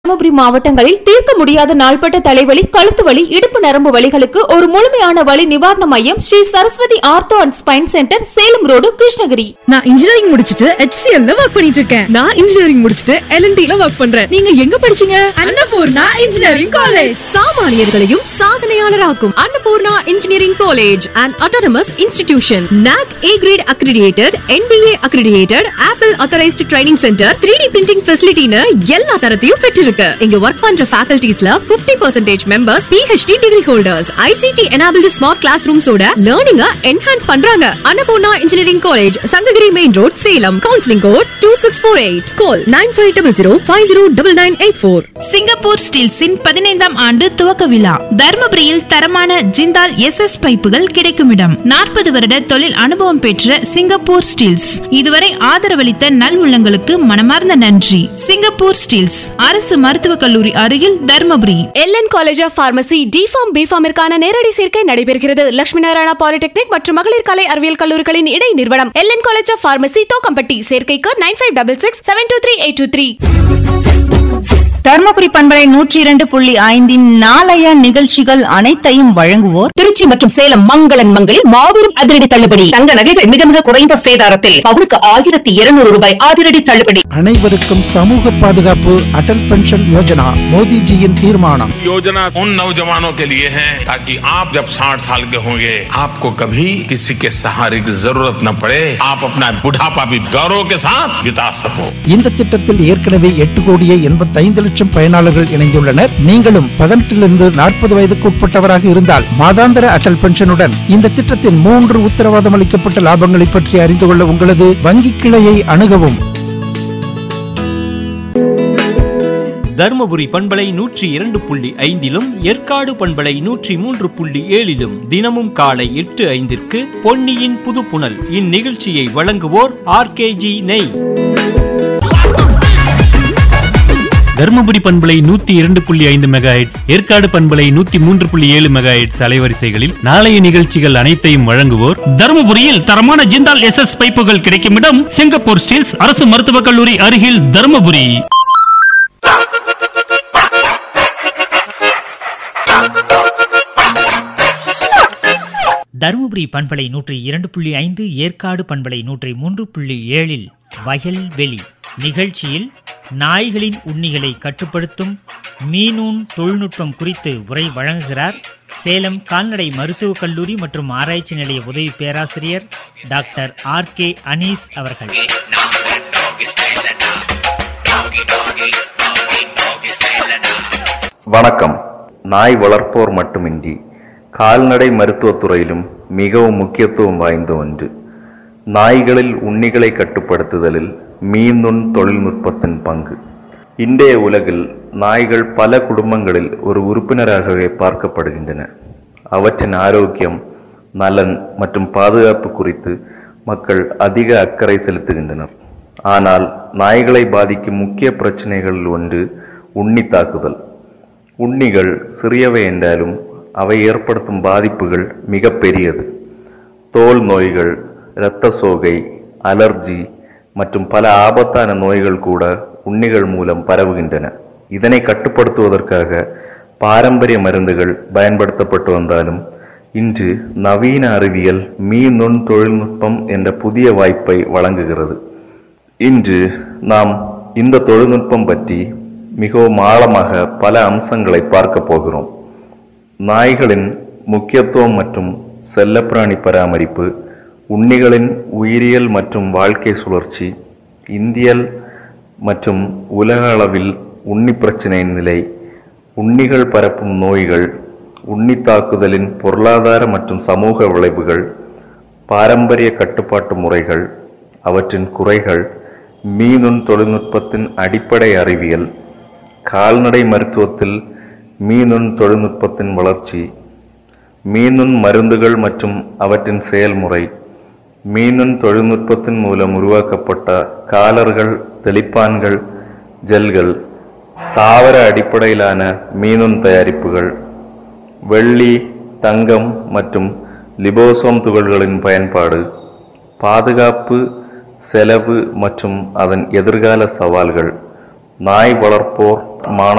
தருமபுரி மாவட்டங்களில் தீர்க்க முடியாத நாள்பட்ட தலைவலி கழுத்து வலி இடுப்பு நரம்பு வலிகளுக்கு ஒரு முழுமையான வலி நிவாரண மையம் Sri Saraswathi ortho and spine centre Salem road Krishnagiri நான் இன்ஜினியரிங் முடிச்சிட்டு HCL ல ஒர்க் பண்ணிட்டு இருக்கேன் நான் இன்ஜினியரிங் முடிச்சிட்டு LNT ல ஒர்க் பண்றேன் நீங்க எங்க படிச்சீங்க அன்னபூர்ணா இன்ஜினியரிங் காலேஜ் சாமானியர்களையும் சாதனையாளராக்கும் Annapoorna engineering college and autonomous institution NAC A grade accredited NBA accredited Apple authorized training centre 3D printing ஃபெசிலிட்டின்னு எல்லா தரத்தையும் பெற்றிருக்கு இங்க ஒர்க் பண்ற ஃபேக்கல்டிஸ்ல 50% percentage members PhD degree holders ICT enabled smart class ரூம்ஸோட லேர்னிங்க என்ஹான்ஸ் பண்றாங்க Annapoorna engineering college Sankagiri main road Salem counselling code two six four eight call nine five double zero five zero double nine eight four Singapore ஸ்டீல்ஸின் பதினைந்தாம் ஆண்டு துவக்க விழா தர்மபுரியில் தரமான ஜிந்தால் எஸ் எஸ் பைப்புகள் கிடைக்கும் இடம் நாற்பது வருட தொழில் அனுபவம் பெற்ற சிங்கப்பூர் ஸ்டீல்ஸ் இதுவரை ஆதரவளித்த நல் உள்ளங்களுக்கு மனமார்ந்த நன்றி சிங்கப்பூர் ஸ்டீல்ஸ் அரசு மருத்துவக் கல்லூரி அருகில் Dharmapuri LN college of pharmacy D Pharm பிஃபார்மிற்கான நேரடி சேர்க்கை நடைபெறுகிறது லட்சுமி நாராயணா பாலிடெக்னிக் மற்றும் மகளிர் கலை அறிவியல் கல்லூரிகளின் இடை நிறுவனம் LN college of pharmacy Thokkampatti சேர்க்கைக்கு nine five double six seven two three eight two three Dharmapuri பண்பலை நூற்றி இரண்டு புள்ளி ஐந்தின் நாளைய நிகழ்ச்சிகள் அனைத்தையும் வழங்குவோர் திருச்சி மற்றும் சேலம் மங்களன் மங்களில் மாபெரும் அதிரடி தள்ளுபடி தங்க நகைகள் மிக மிக குறைந்த சேதாரத்தில் பவுனுக்கு ஆயிரத்தி இருநூறு ரூபாய் அதிரடி தள்ளுபடி அனைவருக்கும் சமூக பாதுகாப்பு அடல் பென்ஷன் யோஜனா மோடிஜியின் தீர்மானம் योजना उन नौजवानों के लिए है ताकि आप जब 60 साल के होंगे आपको कभी किसी के सहारे की जरूरत न पड़े आप अपना बुढ़ापा भी गौरव के साथ बिता सको இந்த திட்டத்தில் ஏற்கனவே எட்டு கோடியே எண்பத்தைந்து லட்சம் பயனாளர்கள் இணைந்துள்ளனர் நீங்களும் பதினெட்டிலிருந்து நாற்பது வயதுக்கு உட்பட்டவராக இருந்தால் மாதாந்திர அடல் பென்ஷனுடன் இந்த திட்டத்தின் மூன்று உத்தரவாதம் அளிக்கப்பட்ட லாபங்களை பற்றி அறிந்து கொள்ள உங்களது வங்கி கிளையை அணுகவும் தருமபுரி பண்பலை நூற்றி இரண்டு புள்ளி ஐந்திலும் ஏற்காடு பண்பலை நூற்றி மூன்று புள்ளி ஏழிலும் தினமும் காலை எட்டு ஐந்திற்கு பொன்னியின் புதுப்புணல் இந்நிகழ்ச்சியை வழங்குவோர் ஆர்கேஜி நெய் தருமபுரி பண்பலை நூத்தி இரண்டு புள்ளி ஐந்து மெகா ஏற்காடு பண்பலை நூத்தி மூன்று புள்ளி ஏழு மெகா அலைவரிசைகளில் நாளைய நிகழ்ச்சிகள் அனைத்தையும் வழங்குவோர் தருமபுரியில் தரமான ஜிந்தால் எஸ் எஸ் பைப்புகள் கிடைக்கும் இடம் சிங்கப்பூர் ஸ்டீல்ஸ் அரசு மருத்துவக் கல்லூரி அருகில் தருமபுரி தருமபுரி பண்பலை நூற்றி இரண்டு புள்ளி ஐந்து ஏற்காடு பண்பலை நூற்றி மூன்று புள்ளி ஏழில் வயல் வெளி நிகழ்ச்சியில் நாய்களின் உண்ணிகளை கட்டுப்படுத்தும் மீனூன் தொழில்நுட்பம் குறித்து உரை வழங்குகிறார் சேலம் கால்நடை மருத்துவக் கல்லூரி மற்றும் ஆராய்ச்சி நிலைய உதவி பேராசிரியர் டாக்டர் ஆர் கே அனீஸ் அவர்கள் வணக்கம் நாய் வளர்ப்போர் மட்டுமின்றி கால்நடை மருத்துவத் துறையிலும் மிகவும் முக்கியத்துவம் வாய்ந்த ஒன்று நாய்களில் உண்ணிகளை கட்டுப்படுத்துதலில் மீநுண் தொழில்நுட்பத்தின் பங்கு இன்றைய உலகில் நாய்கள் பல குடும்பங்களில் ஒரு உறுப்பினராகவே பார்க்கப்படுகின்றன அவற்றின் ஆரோக்கியம் நலன் மற்றும் பாதுகாப்பு குறித்து மக்கள் அதிக அக்கறை செலுத்துகின்றனர் ஆனால் நாய்களை பாதிக்கும் முக்கிய பிரச்சனைகளில் ஒன்று உண்ணி தாக்குதல் உண்ணிகள் சிறியவை என்றாலும் அவை ஏற்படுத்தும் பாதிப்புகள் மிக பெரியது தோல் நோய்கள் இரத்த சோகை அலர்ஜி மற்றும் பல ஆபத்தான நோய்கள் கூட உண்ணிகள் மூலம் பரவுகின்றன இதனை கட்டுப்படுத்துவதற்காக பாரம்பரிய மருந்துகள் பயன்படுத்தப்பட்டு வந்தாலும் இன்று நவீன அறிவியல் மீநுண் தொழில்நுட்பம் என்ற புதிய வாய்ப்பை வழங்குகிறது இன்று நாம் இந்த தொழில்நுட்பம் பற்றி மிகவும் ஆழமாக பல அம்சங்களை பார்க்க போகிறோம் நாய்களின் முக்கியத்துவம் மற்றும் செல்லப்பிராணி பராமரிப்பு உண்ணிகளின் உயிரியல் மற்றும் வாழ்க்கை சுழற்சி இந்தியல் மற்றும் உலக அளவில் உண்ணி பிரச்சினையின் நிலை உண்ணிகள் பரப்பும் நோய்கள் உண்ணி தாக்குதலின் பொருளாதார மற்றும் சமூக விளைவுகள் பாரம்பரிய கட்டுப்பாட்டு முறைகள் அவற்றின் குறைகள் மீனுண் தொழில்நுட்பத்தின் அடிப்படை அறிவியல் கால்நடை மருத்துவத்தில் மீனுண் தொழில்நுட்பத்தின் வளர்ச்சி மீனுண் மருந்துகள் மற்றும் அவற்றின் செயல்முறை மீனுண் தொழில்நுட்பத்தின் மூலம் உருவாக்கப்பட்ட காலர்கள் தெளிப்பான்கள் ஜெல்கள் தாவர அடிப்படையிலான மீனுண் தயாரிப்புகள் வெள்ளி தங்கம் மற்றும் லிபோசோம் துகள்களின் பயன்பாடு பாதுகாப்பு செலவு மற்றும் அதன் எதிர்கால சவால்கள் நாய் வளர்ப்போர் மாணவ